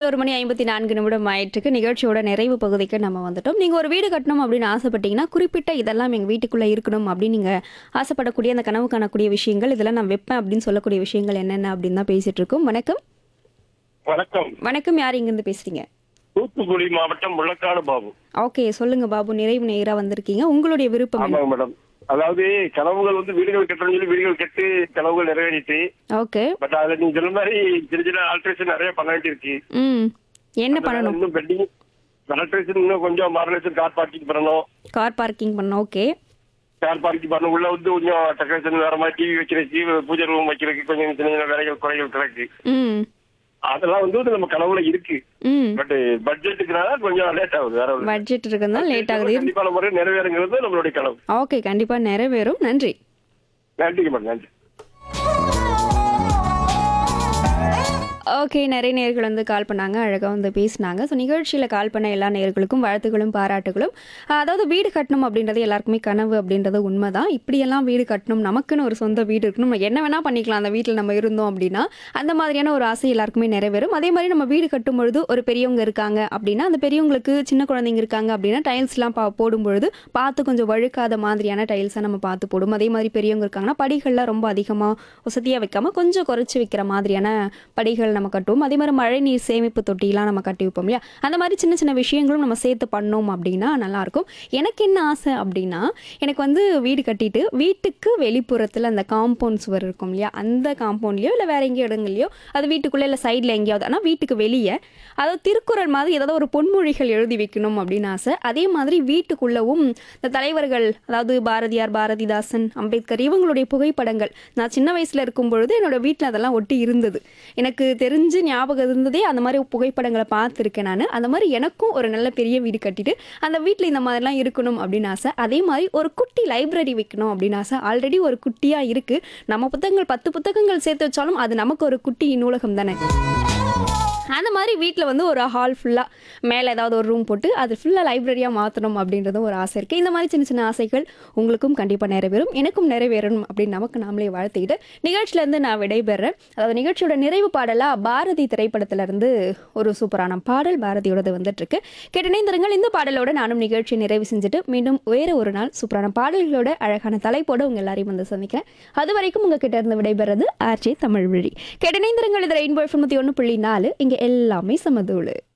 பதினோரு மணி ஐம்பத்தி நான்கு நிமிடம் ஆயிட்டுருக்கு நிகழ்ச்சியோட நிறைவு பகுதிக்கு நம்ம வந்துட்டோம் நீங்கள் ஒரு வீடு கட்டணும் அப்படின்னு ஆசைப்பட்டீங்கன்னா குறிப்பிட்ட இதெல்லாம் எங்கள் வீட்டுக்குள்ளே இருக்கணும் அப்படின்னு நீங்கள் ஆசைப்படக்கூடிய அந்த கனவு காணக்கூடிய விஷயங்கள் இதெல்லாம் நான் வைப்பேன் அப்படின்னு சொல்லக்கூடிய விஷயங்கள் என்னென்ன அப்படின்னு தான் பேசிட்டு இருக்கோம் வணக்கம் வணக்கம் வணக்கம் யார் இங்கேருந்து பேசுறீங்க தூத்துக்குடி மாவட்டம் முள்ளக்காடு பாபு ஓகே சொல்லுங்க பாபு நிறைவு நேராக வந்திருக்கீங்க உங்களுடைய விருப்பம் என்ன? ஆமாங்க மேடம் அதாவது கனவுகள் வந்து வீடுகள் கட்டணும்னு சொல்லி வீடுகள் கட்டு கனவுகள் நிறைவேறிட்டு ஓகே பட் அதுல நீங்க சொன்ன மாதிரி சின்ன சின்ன ஆல்ட்ரேஷன் நிறைய பண்ண வேண்டியிருக்கு ம் என்ன பண்ணணும் இன்னும் பெண்டிங் ஆல்ட்ரேஷன் இன்னும் கொஞ்சம் மாடலேஷன் கார் பார்க்கிங் பண்ணணும் கார் பார்க்கிங் பண்ணணும் ஓகே கார் பார்க்கிங் பண்ணணும் உள்ள வந்து கொஞ்சம் டெக்கரேஷன் வேற மாதிரி டிவி வைக்கிறதுக்கு பூஜை ரூம் வைக்கிறதுக்கு கொஞ்சம் சின்ன சின்ன வேலைகள் குறைகள் கிடக்கு ம் அதெல்லாம் வந்து நம்ம கனவுல இருக்கு ம் பட் பட்ஜெட்டுக்குனால கொஞ்சம் லேட் ஆகுது வேற ஒண்ணு பட்ஜெட் இருக்குதுதான் லேட் ஆகுது கண்டிப்பான முறை நிறைவேறுங்கிறது நம்மளுடைய கனவு ஓகே கண்டிப்பாக நிறைவேறும் நன்றி நன்றிங்க மேடம் நன்றி ஓகே நிறைய நேர்கள் வந்து கால் பண்ணாங்க அழகாக வந்து பேசினாங்க ஸோ நிகழ்ச்சியில் கால் பண்ண எல்லா நேர்களுக்கும் வாழ்த்துக்களும் பாராட்டுகளும் அதாவது வீடு கட்டணும் அப்படின்றது எல்லாருக்குமே கனவு அப்படின்றது உண்மைதான் இப்படியெல்லாம் வீடு கட்டணும் நமக்குன்னு ஒரு சொந்த வீடு இருக்கணும் நம்ம என்ன வேணால் பண்ணிக்கலாம் அந்த வீட்டில் நம்ம இருந்தோம் அப்படின்னா அந்த மாதிரியான ஒரு ஆசை எல்லாருக்குமே நிறைவேறும் அதே மாதிரி நம்ம வீடு கட்டும் பொழுது ஒரு பெரியவங்க இருக்காங்க அப்படின்னா அந்த பெரியவங்களுக்கு சின்ன குழந்தைங்க இருக்காங்க அப்படின்னா டைல்ஸ்லாம் பா போடும் பொழுது பார்த்து கொஞ்சம் வழுக்காத மாதிரியான டைல்ஸை நம்ம பார்த்து போடும் அதே மாதிரி பெரியவங்க இருக்காங்கன்னா படிகள்லாம் ரொம்ப அதிகமாக வசதியாக வைக்காம கொஞ்சம் குறைச்சி வைக்கிற மாதிரியான படிகள் நம்ம கட்டுவோம் அதே மாதிரி மழை நீர் சேமிப்பு தொட்டிலாம் நம்ம கட்டி வைப்போம் இல்லையா அந்த மாதிரி சின்ன சின்ன விஷயங்களும் நம்ம சேர்த்து பண்ணோம் அப்படின்னா நல்லாயிருக்கும் எனக்கு என்ன ஆசை அப்படின்னா எனக்கு வந்து வீடு கட்டிட்டு வீட்டுக்கு வெளிப்புறத்தில் அந்த காம்பவுண்ட் சுவர் இருக்கும் இல்லையா அந்த காம்பவுண்ட்லேயோ இல்லை வேற எங்கேயோ இடங்கள்லையோ அது வீட்டுக்குள்ளே இல்லை சைடில் எங்கேயாவது ஆனால் வீட்டுக்கு வெளியே அதாவது திருக்குறள் மாதிரி ஏதாவது ஒரு பொன்மொழிகள் எழுதி வைக்கணும் அப்படின்னு ஆசை அதே மாதிரி வீட்டுக்குள்ளவும் இந்த தலைவர்கள் அதாவது பாரதியார் பாரதிதாசன் அம்பேத்கர் இவங்களுடைய புகைப்படங்கள் நான் சின்ன வயசுல இருக்கும் பொழுது என்னோட வீட்டில் அதெல்லாம் ஒட்டி இருந்தது எனக்கு தெரிஞ்சு ஞாபகம் இருந்ததே அந்த மாதிரி புகைப்படங்களை பார்த்துருக்கேன் நான் அந்த மாதிரி எனக்கும் ஒரு நல்ல பெரிய வீடு கட்டிட்டு அந்த வீட்டில் இந்த மாதிரிலாம் இருக்கணும் அப்படின்னு ஆசை அதே மாதிரி ஒரு குட்டி லைப்ரரி வைக்கணும் அப்படின்னு ஆசை ஆல்ரெடி ஒரு குட்டியாக இருக்குது நம்ம புத்தகங்கள் பத்து புத்தகங்கள் சேர்த்து வச்சாலும் அது நமக்கு ஒரு குட்டி நூலகம் தானே அந்த மாதிரி வீட்டில் வந்து ஒரு ஹால் ஃபுல்லாக மேலே ஏதாவது ஒரு ரூம் போட்டு அது ஃபுல்லாக லைப்ரரியாக மாற்றணும் அப்படின்றதும் ஒரு ஆசை இருக்குது இந்த மாதிரி சின்ன சின்ன ஆசைகள் உங்களுக்கும் கண்டிப்பாக நிறைவேறும் எனக்கும் நிறைவேறணும் அப்படின்னு நமக்கு நாமளே வாழ்த்திக்கிட்டு நிகழ்ச்சியிலேருந்து நான் விடைபெறேன் அதாவது நிகழ்ச்சியோட நிறைவு பாடலாக பாரதி திரைப்படத்திலேருந்து ஒரு சூப்பரான பாடல் பாரதியோடது வந்துட்டுருக்கு கேட்டினைந்திருங்கள் இந்த பாடலோட நானும் நிகழ்ச்சியை நிறைவு செஞ்சுட்டு மீண்டும் வேறு ஒரு நாள் சூப்பரான பாடல்களோட அழகான தலைப்போடு உங்கள் எல்லாரையும் வந்து சந்திக்கிறேன் அது வரைக்கும் உங்ககிட்ட இருந்து விடைபெறது ஆர்ஜே தமிழ் வழி கேட்டினைந்திருங்கள் இது ரெயின்போ தொண்ணூற்றி ஒன்று புள்ளி நாலு இங்கே எல்லாமே சமதூளு